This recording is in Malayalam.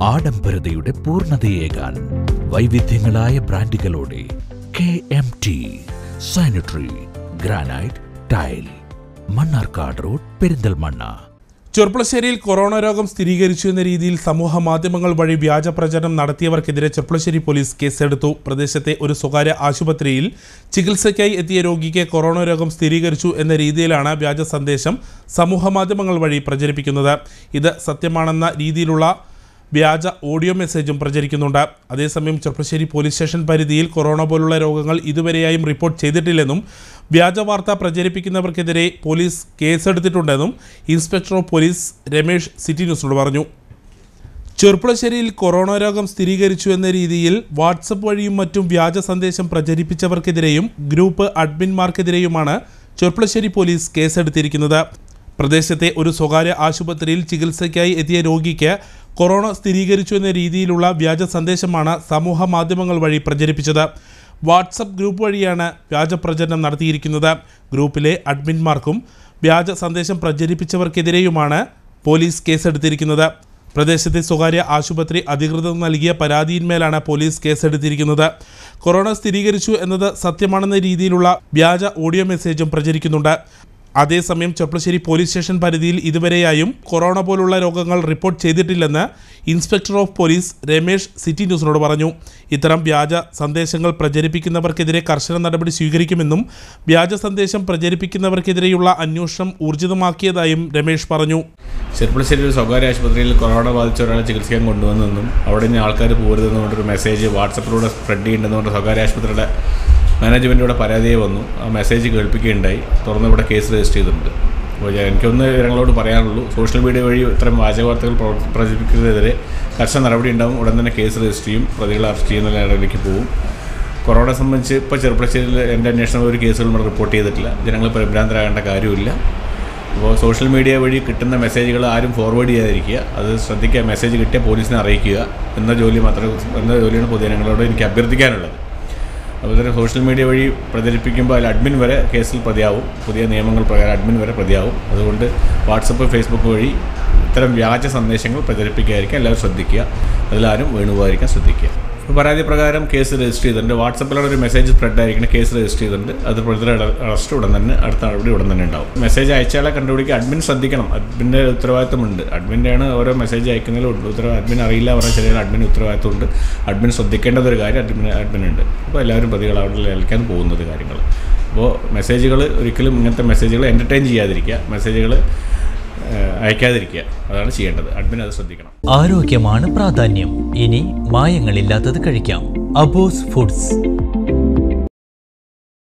ആഡംബരതയുടെ പൂർണ്ണതയേകാൻ വൈവിധ്യങ്ങളായ ബ്രാൻഡുകളോടെ K M T sanitary granite tile Mannarkkad road Perinthalmanna ചെർപ്പളശ്ശേരിയിൽ കൊറോണ രോഗം സ്ഥിരീകരിച്ചു എന്ന രീതിയിൽ സമൂഹ മാധ്യമങ്ങൾ വഴി വ്യാജ പ്രചരണം നടത്തിയവർക്കെതിരെ ചെർപ്പളശ്ശേരി പോലീസ് കേസെടുത്തു പ്രദേശത്തെ ഒരു സ്വകാര്യ ആശുപത്രിയിൽ ചികിത്സയ്ക്കായി എത്തിയ രോഗിക്ക് കൊറോണ രോഗം സ്ഥിരീകരിച്ചു എന്ന രീതിയിലാണ് വ്യാജ സന്ദേശം സമൂഹ മാധ്യമങ്ങൾ വഴി പ്രചരിപ്പിക്കുന്നത് ഇത് സത്യമാണെന്ന രീതിയിലുള്ള വ്യാജ ഓഡിയോ മെസ്സേജും പ്രചരിക്കുന്നുണ്ട് അതേസമയം ചെർപ്പശ്ശേരി പോലീസ് സ്റ്റേഷൻ പരിധിയിൽ കൊറോണ പോലുള്ള രോഗങ്ങൾ ഇതുവരെയായും റിപ്പോർട്ട് ചെയ്തിട്ടില്ലെന്നും വ്യാജ വാർത്ത പ്രചരിപ്പിക്കുന്നവർക്കെതിരെ പോലീസ് കേസെടുത്തിട്ടുണ്ടെന്നും inspector of police Ramesh city ന്യൂസിനോട് പറഞ്ഞു ചെറുപ്പുളശ്ശേരിയിൽ കൊറോണ രോഗം സ്ഥിരീകരിച്ചു എന്ന രീതിയിൽ വാട്സപ്പ് വഴിയും മറ്റും വ്യാജ സന്ദേശം പ്രചരിപ്പിച്ചവർക്കെതിരെയും ഗ്രൂപ്പ് അഡ്മിന്മാർക്കെതിരെയുമാണ് ചെറുപ്പുളശ്ശേരി പോലീസ് കേസെടുത്തിരിക്കുന്നത് പ്രദേശത്തെ ഒരു സ്വകാര്യ ആശുപത്രിയിൽ ചികിത്സയ്ക്കായി എത്തിയ രോഗിക്ക് കൊറോണ സ്ഥിരീകരിച്ചു എന്ന രീതിയിലുള്ള വ്യാജ സന്ദേശമാണ് സമൂഹ മാധ്യമങ്ങൾ വഴി പ്രചരിപ്പിച്ചത് വാട്സപ്പ് ഗ്രൂപ്പ് വഴിയാണ് വ്യാജ പ്രചരണം നടത്തിയിരിക്കുന്നത് ഗ്രൂപ്പിലെ അഡ്മിന്മാർക്കും വ്യാജ സന്ദേശം പ്രചരിപ്പിച്ചവർക്കെതിരെയുമാണ് പോലീസ് കേസെടുത്തിരിക്കുന്നത് പ്രദേശത്തെ സ്വകാര്യ ആശുപത്രി അധികൃതർ നൽകിയ പരാതിയിന്മേലാണ് പോലീസ് കേസെടുത്തിരിക്കുന്നത് കൊറോണ സ്ഥിരീകരിച്ചു എന്നത് സത്യമാണെന്ന രീതിയിലുള്ള വ്യാജ ഓഡിയോ മെസ്സേജും പ്രചരിക്കുന്നുണ്ട് അതേസമയം ചെർപ്പളശ്ശേരി പോലീസ് സ്റ്റേഷൻ പരിധിയിൽ ഇതുവരെയായും കൊറോണ പോലുള്ള രോഗങ്ങൾ റിപ്പോർട്ട് ചെയ്തിട്ടില്ലെന്ന് inspector of police Ramesh city ന്യൂസിനോട് പറഞ്ഞു ഇത്തരം വ്യാജ സന്ദേശങ്ങൾ പ്രചരിപ്പിക്കുന്നവർക്കെതിരെ കർശന നടപടി സ്വീകരിക്കുമെന്നും വ്യാജ സന്ദേശം പ്രചരിപ്പിക്കുന്നവർക്കെതിരെയുള്ള അന്വേഷണം ഊർജിതമാക്കിയതായും രമേഷ് പറഞ്ഞു ചെറുപ്പളശ്ശേരി ഒരു സ്വകാര്യ ആശുപത്രിയിൽ കൊറോണ ബാധിച്ച ഒരാളെ ചികിത്സിക്കാൻ കൊണ്ടുവന്നെന്നും അവിടെ നിന്ന് ആൾക്കാർ പോരുതെന്ന് പറഞ്ഞൊരു മെസ്സേജ് വാട്സപ്പിലൂടെ സ്പ്രെഡ് ചെയ്യേണ്ടെന്ന് പറഞ്ഞ സ്വകാര്യ ആശുപത്രിയുടെ മാനേജ്മെൻറ്റിലൂടെ പരാതിയെ വന്നു ആ മെസ്സേജ് കേൾപ്പിക്കുകയുണ്ടായി തുറന്ന് ഇവിടെ കേസ് രജിസ്റ്റർ ചെയ്തിട്ടുണ്ട് അപ്പോൾ ഞാൻ- എനിക്കൊന്ന് ജനങ്ങളോട് പറയാനുള്ളൂ സോഷ്യൽ മീഡിയ വഴി ഇത്തരം വാചകവാർത്തകൾ പ്രവർ- പ്രചരിപ്പിക്കുന്നതിനെതിരെ കർശന നടപടി ഉണ്ടാവും ഉടൻ തന്നെ കേസ് രജിസ്റ്റർ ചെയ്യും പ്രതികളെ അറസ്റ്റ് ചെയ്യുന്ന നടപടിക്ക് പോകും കൊറോണ സംബന്ധിച്ച് ഇപ്പോൾ ചെറുപ്പളശ്ശേരിയിൽ എൻ്റെ അന്വേഷണം ഒരു കേസുകൾ നമ്മൾ റിപ്പോർട്ട് ചെയ്തിട്ടില്ല ജനങ്ങൾ പരിഭ്രാന്തരാകേണ്ട കാര്യമില്ല അപ്പോൾ സോഷ്യൽ മീഡിയ വഴി കിട്ടുന്ന മെസ്സേജുകൾ ആരും ഫോർവേഡ് ചെയ്യാതിരിക്കുക അത് ശ്രദ്ധിക്കുക മെസ്സേജ് കിട്ടിയ പോലീസിനെ അറിയിക്കുക എന്ന ജോലി മാത്രം എന്ന ജോലിയാണ് പൊതുജനങ്ങളോട് എനിക്ക് അഭ്യർത്ഥിക്കാനുള്ളത് അപ്പോൾ ഇത്തരം സോഷ്യൽ മീഡിയ വഴി പ്രചരിപ്പിക്കുമ്പോൾ അതിൽ അഡ്മിൻ വരെ കേസിൽ പ്രതിയാവും പുതിയ നിയമങ്ങൾ പ്രകാരം അഡ്മിൻ വരെ പ്രതിയാവും അതുകൊണ്ട് വാട്സപ്പ് ഫേസ്ബുക്ക് വഴി ഇത്തരം വ്യാജ സന്ദേശങ്ങൾ പ്രചരിപ്പിക്കാതിരിക്കുക എല്ലാവരും ശ്രദ്ധിക്കുക അതിലാരും വീണുപോകാതിരിക്കാൻ ശ്രദ്ധിക്കുക ഇപ്പോൾ പരാതി പ്രകാരം കേസ് രജിസ്റ്റർ ചെയ്തിട്ടുണ്ട് വാട്സപ്പിലാണ് ഒരു മെസ്സേജ് സ്പ്രെഡ് ആയിരിക്കണം കേസ് രജിസ്റ്റർ ചെയ്തിട്ടുണ്ട് അത് പ്രതിയുടെ അറസ്റ്റ് ഉടൻ തന്നെ അടുത്ത നടപടി ഉടൻ തന്നെ ഉണ്ടാവും മെസ്സേജ് അയച്ചയാളെ കണ്ടുപിടിക്കുക അഡ്മിൻ ശ്രദ്ധിക്കണം അഡ്മിൻ്റെ ഉത്തരവാദിത്തമുണ്ട് അഡ്മിൻ്റെയാണ് ഓരോ മെസ്സേജ് അയക്കുന്നതിൽ ഉത്തരവാദിത്തം അഡ്മിൻ അറിയില്ല പറഞ്ഞാൽ ശരിയാണ് അഡ്മിൻ ഉത്തരവാദിത്തമുണ്ട് അഡ്മിൻ ശ്രദ്ധിക്കേണ്ടത് ഒരു കാര്യം അഡ്മിൻ അഡ്മിനുണ്ട് അപ്പോൾ എല്ലാവരും പ്രതികൾ അവിടെ ഏൽക്കാൻ പോകുന്നത് കാര്യങ്ങൾ അപ്പോൾ മെസ്സേജുകൾ ഒരിക്കലും ഇങ്ങനത്തെ മെസ്സേജുകൾ എൻ്റർടൈൻ ചെയ്യാതിരിക്കുക മെസ്സേജുകൾ അയക്കാതിരിക്കുക അതാണ് ചെയ്യേണ്ടത് അഡ്മിൻ അത് ശ്രദ്ധിക്കണം ആരോഗ്യമാണ് പ്രാധാന്യം ഇനി മായങ്ങളില്ലാത്തത് കഴിക്കാം അബോസ് ഫുഡ്സ്